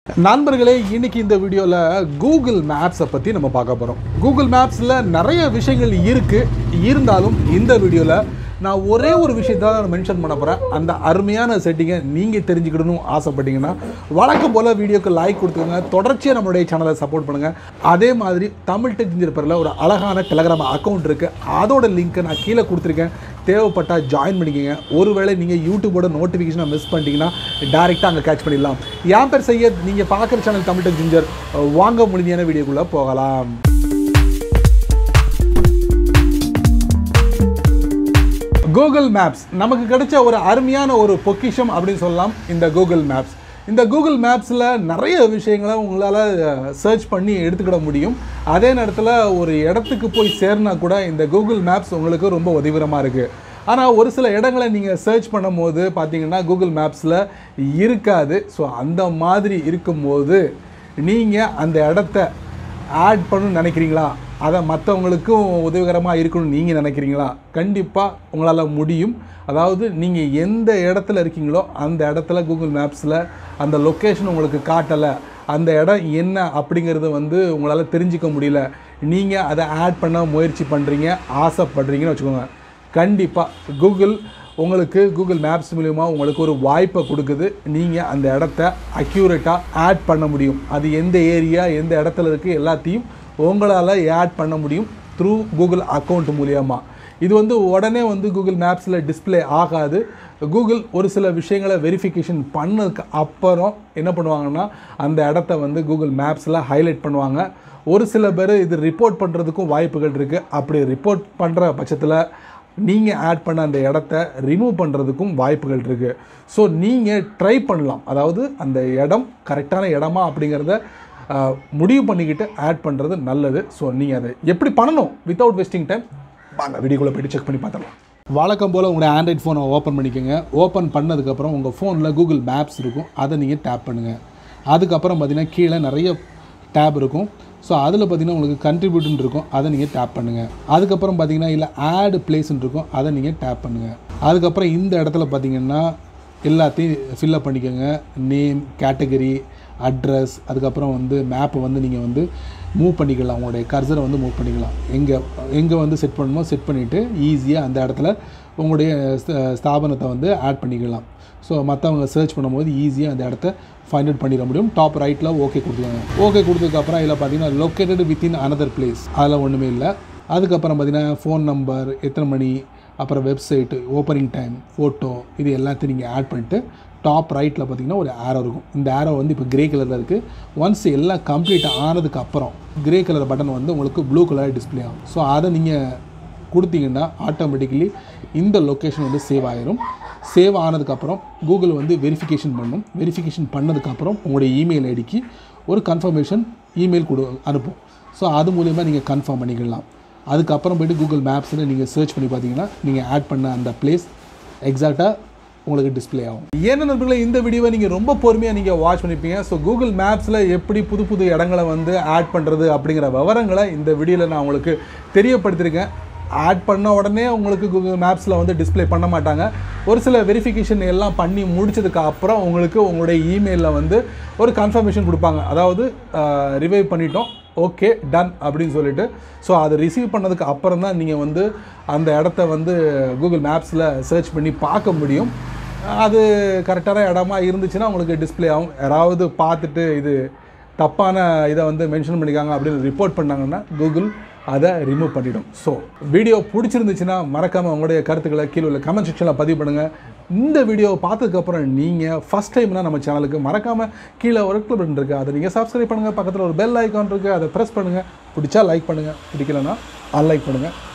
நண்பர்களே இன்னைக்கு இந்த வீடியோவில் கூகுள் மேப்ஸை பற்றி நம்ம பார்க்க போகிறோம் கூகுள் மேப்ஸில் நிறைய விஷயங்கள் இருக்குது இருந்தாலும் இந்த வீடியோவில் நான் ஒரே ஒரு விஷயத்தை தான் மென்ஷன் பண்ண போகிறேன் அந்த அருமையான செட்டிங்கை நீங்கள் தெரிஞ்சுக்கிடணும் ஆசைப்பட்டீங்கன்னா வழக்கம் போல் வீடியோக்கு லைக் கொடுத்துக்கோங்க தொடர்ச்சியாக நம்மளுடைய சேனலை சப்போர்ட் பண்ணுங்கள் அதே மாதிரி தமிழ் டெக் பேரில் ஒரு அழகான டெலகிராம் அக்கௌண்ட் இருக்குது அதோட லிங்க்கை நான் கீழே கொடுத்துருக்கேன் தேவைப்பட்டால் ஜாயின் பண்ணிக்கோங்க ஒருவேளை நீங்கள் யூடியூபோட நோட்டிஃபிகேஷனை மிஸ் பண்ணிட்டீங்கன்னா டேரெக்டாக அங்கே கேட்ச் பண்ணிடலாம் என் பேர் செய்ய நீங்கள் பார்க்குற சேனல் தமிழ் டெக் ஜிஞ்சர் வாங்க முழுமையான வீடியோக்குள்ளே போகலாம் கூகுள் மேப்ஸ் நமக்கு கிடைச்ச ஒரு அருமையான ஒரு பொக்கிஷம் அப்படின்னு சொல்லலாம் இந்த கூகுள் மேப்ஸ் இந்த கூகுள் மேப்ஸில் நிறைய விஷயங்களை உங்களால் சர்ச் பண்ணி எடுத்துக்கிட முடியும் அதே நேரத்தில் ஒரு இடத்துக்கு போய் சேர்னா கூட இந்த கூகுள் மேப்ஸ் உங்களுக்கு ரொம்ப உதவிகரமாக இருக்குது ஆனால் ஒரு சில இடங்களை நீங்கள் சர்ச் பண்ணும்போது பார்த்தீங்கன்னா கூகுள் மேப்ஸில் இருக்காது ஸோ அந்த மாதிரி இருக்கும்போது நீங்கள் அந்த இடத்த ஆட் பண்ணணும்னு நினைக்கிறீங்களா அதை மற்றவங்களுக்கும் உதவிகரமாக இருக்கணும்னு நீங்கள் நினைக்கிறீங்களா கண்டிப்பாக உங்களால் முடியும் அதாவது நீங்கள் எந்த இடத்துல இருக்கீங்களோ அந்த இடத்துல கூகுள் மேப்ஸில் அந்த லொக்கேஷன் உங்களுக்கு காட்டலை அந்த இடம் என்ன அப்படிங்கிறது வந்து உங்களால் தெரிஞ்சிக்க முடியல நீங்கள் அதை ஆட் பண்ண முயற்சி பண்ணுறீங்க ஆசைப்படுறீங்கன்னு வச்சுக்கோங்க கண்டிப்பாக கூகுள் உங்களுக்கு கூகுள் மேப்ஸ் மூலிமா உங்களுக்கு ஒரு வாய்ப்பை கொடுக்குது நீங்கள் அந்த இடத்த அக்யூரேட்டாக ஆட் பண்ண முடியும் அது எந்த ஏரியா எந்த இடத்துல இருக்குது எல்லாத்தையும் உங்களால் ஆட் பண்ண முடியும் த்ரூ கூகுள் அக்கௌண்ட் மூலியமா இது வந்து உடனே வந்து கூகுள் மேப்ஸில் டிஸ்ப்ளே ஆகாது கூகுள் ஒரு சில விஷயங்களை வெரிஃபிகேஷன் பண்ணதுக்கு அப்புறம் என்ன பண்ணுவாங்கன்னா அந்த இடத்த வந்து கூகுள் மேப்ஸில் ஹைலைட் பண்ணுவாங்க ஒரு சில பேர் இது ரிப்போர்ட் பண்ணுறதுக்கும் வாய்ப்புகள் இருக்குது அப்படி ரிப்போர்ட் பண்ணுற பட்சத்தில் நீங்கள் ஆட் பண்ண அந்த இடத்த ரிமூவ் பண்ணுறதுக்கும் வாய்ப்புகள் இருக்குது ஸோ நீங்கள் ட்ரை பண்ணலாம் அதாவது அந்த இடம் கரெக்டான இடமா அப்படிங்கிறத ஆஹ், முடிவு பண்ணிக்கிட்டு ஆட் பண்ணுறது நல்லது ஸோ நீங்கள் அதை எப்படி பண்ணணும் வித்தவுட் வேஸ்டிங் டைம் வாங்க வீடியோக்குள்ளே போய்ட்டு செக் பண்ணி பார்த்துடலாம் வழக்கம் போல் உங்களுடைய ஆண்ட்ராய்ட் ஃபோனை ஓப்பன் பண்ணிக்கோங்க ஓப்பன் பண்ணதுக்கப்புறம் உங்கள் ஃபோனில் கூகுள் மேப்ஸ் இருக்கும் அதை நீங்கள் டேப் பண்ணுங்கள் அதுக்கப்புறம் பார்த்தீங்கன்னா கீழே நிறைய டேப் இருக்கும் ஸோ அதில் பார்த்தீங்கன்னா உங்களுக்கு கண்ட்ரிபியூட்னு இருக்கும் அதை நீங்கள் டேப் பண்ணுங்கள் அதுக்கப்புறம் பார்த்தீங்கன்னா இல்லை ஆட் பிளேஸ்ன்னு இருக்கும் அதை நீங்கள் டேப் பண்ணுங்கள் அதுக்கப்புறம் இந்த இடத்துல பார்த்தீங்கன்னா எல்லாத்தையும் ஃபில்லப் பண்ணிக்கோங்க நேம் கேட்டகரி அட்ரஸ் அதுக்கப்புறம் வந்து மேப்பை வந்து நீங்கள் வந்து மூவ் பண்ணிக்கலாம் உங்களுடைய கர்சரை வந்து மூவ் பண்ணிக்கலாம் எங்கே எங்கே வந்து செட் பண்ணணுமோ செட் பண்ணிவிட்டு ஈஸியாக அந்த இடத்துல உங்களுடைய ஸ்த- ஸ்தாபனத்தை வந்து ஆட் பண்ணிக்கலாம் ஸோ மற்றவங்க சர்ச் பண்ணும்போது ஈஸியாக அந்த இடத்த ஃபைண்ட் அவுட் பண்ணிட முடியும் டாப் ரைட்டில் ஓகே கொடுத்துருவாங்க ஓகே கொடுத்ததுக்கப்புறம் இதில் பார்த்தீங்கன்னா லொக்கேட்டட் வித்தின் அனதர் பிளேஸ் அதில் ஒன்றுமே இல்லை அதுக்கப்புறம் பார்த்தீங்கன்னா ஃபோன் நம்பர் எத்தனை மணி அப்புறம் வெப்சைட்டு ஓப்பனிங் டைம் ஃபோட்டோ இது எல்லாத்தையும் நீங்கள் ஆட் பண்ணிட்டு டாப் ரைட்டில் பார்த்தீங்கன்னா ஒரு ஆரோ இருக்கும் இந்த ஆரோ வந்து இப்போ கிரே கலரில் இருக்குது ஒன்ஸ் எல்லாம் கம்ப்ளீட் ஆனதுக்கு அப்புறம் கிரே கலர் பட்டன் வந்து உங்களுக்கு ப்ளூ கலர் டிஸ்ப்ளே ஆகும் ஸோ அதை நீங்கள் கொடுத்தீங்கன்னா ஆட்டோமேட்டிக்கலி இந்த லொக்கேஷன் வந்து சேவ் ஆயிரும் சேவ் ஆனதுக்கப்புறம் கூகுள் வந்து வெரிஃபிகேஷன் பண்ணும் வெரிஃபிகேஷன் பண்ணதுக்கப்புறம் உங்களுடைய இமெயில் ஐடிக்கு ஒரு கன்ஃபர்மேஷன் இமெயில் கொடு அனுப்பும் ஸோ அது மூலிமா நீங்கள் கன்ஃபார்ம் பண்ணிக்கலாம் அதுக்கப்புறம் போய்ட்டு கூகுள் மேப்ஸில் நீங்கள் சர்ச் பண்ணி பார்த்தீங்கன்னா நீங்கள் ஆட் பண்ண அந்த பிளேஸ் எக்ஸாக்டாக உங்களுக்கு டிஸ்ப்ளே ஆகும் ஏன்னா நண்பர்களே இந்த வீடியோவை நீங்கள் ரொம்ப பொறுமையாக நீங்கள் வாட்ச் பண்ணிப்பீங்க ஸோ கூகுள் மேப்ஸில் எப்படி புது புது இடங்களை வந்து ஆட் பண்ணுறது அப்படிங்கிற விவரங்களை இந்த வீடியோவில் நான் உங்களுக்கு தெரியப்படுத்தியிருக்கேன் ஆட் பண்ண உடனே உங்களுக்கு கூகுள் மேப்ஸில் வந்து டிஸ்ப்ளே பண்ண மாட்டாங்க ஒரு சில வெரிஃபிகேஷன் எல்லாம் பண்ணி முடிச்சதுக்கு அப்புறம் உங்களுக்கு உங்களுடைய இமெயிலில் வந்து ஒரு கன்ஃபர்மேஷன் கொடுப்பாங்க அதாவது ரிவைவ் பண்ணிட்டோம் ஓகே டன் அப்படின்னு சொல்லிட்டு ஸோ அதை ரிசீவ் பண்ணதுக்கு அப்புறம் தான் நீங்கள் வந்து அந்த இடத்த வந்து கூகுள் மேப்ஸில் சர்ச் பண்ணி பார்க்க முடியும் அது கரெக்டான இடமா இருந்துச்சுன்னா உங்களுக்கு டிஸ்ப்ளே ஆகும் யாராவது பார்த்துட்டு இது தப்பான இதை வந்து மென்ஷன் பண்ணிக்காங்க அப்படின்னு ரிப்போர்ட் பண்ணாங்கன்னா கூகுள் அதை ரிமூவ் பண்ணிடும் ஸோ வீடியோ பிடிச்சிருந்துச்சுன்னா மறக்காமல் உங்களுடைய கருத்துக்களை கீழே உள்ள கமெண்ட் செக்ஷனில் பதிவு பண்ணுங்கள் இந்த வீடியோவை பார்த்ததுக்கப்புறம் நீங்கள் ஃபஸ்ட் டைம்னா நம்ம சேனலுக்கு மறக்காமல் கீழே ஒரு கிளிக் பட்டன் இருக்குது அதை நீங்கள் சப்ஸ்கிரைப் பண்ணுங்கள் பக்கத்தில் ஒரு பெல் ஐக்கான் இருக்குது அதை ப்ரெஸ் பண்ணுங்கள் பிடிச்சா லைக் பண்ணுங்கள் பிடிக்கலன்னா அன்லைக் பண்ணுங்கள்